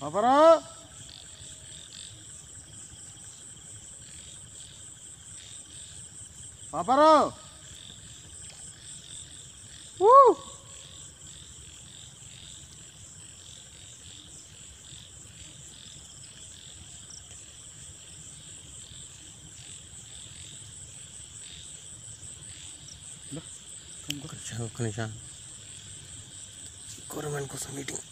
పాపరా పాపరా ఊ! ఒక్క నిమిషం ఒక్క నిమిషం కూరమేన్ కోసం మీటింగ్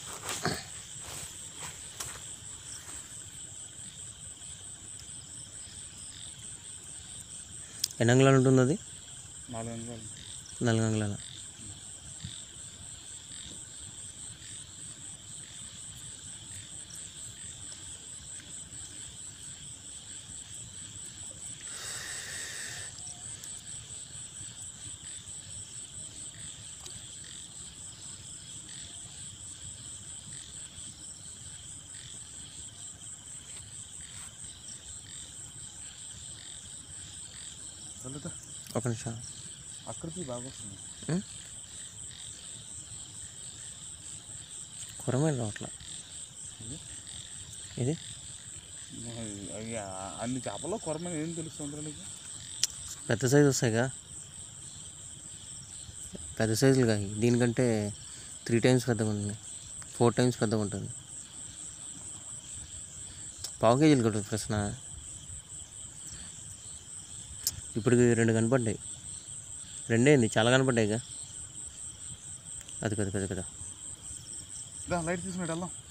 ఎన్ని అంగుళాలు ఉంటుంది అది నాలుగు వందలు నాలుగు అంగుళాల చల్లుతా ఒక నిమిషం అక్కడికి బాగా వస్తుంది ఉం? కూరమేన్ రావట్లా ఇది అవి అన్ని చేపల్లో కొరమని ఏం తెలుస్తుంది నీకు పెద్ద సైజు వస్తాయిగా పెద్ద సైజులుగా ఇవి. దీనికంటే త్రీ టైమ్స్ పెద్దగా ఉంటుంది ఫోర్ టైమ్స్ పెద్దగా ఉంటుంది పావు కేజీలు కూడా ప్రశ్న ఇప్పుడు రెండు కనపడ్డాయి రెండే ఉంది చాలా కనపడ్డాయిగా అది కదా కదా కదా దా లైట్ తీసుకుని వెళ్దాం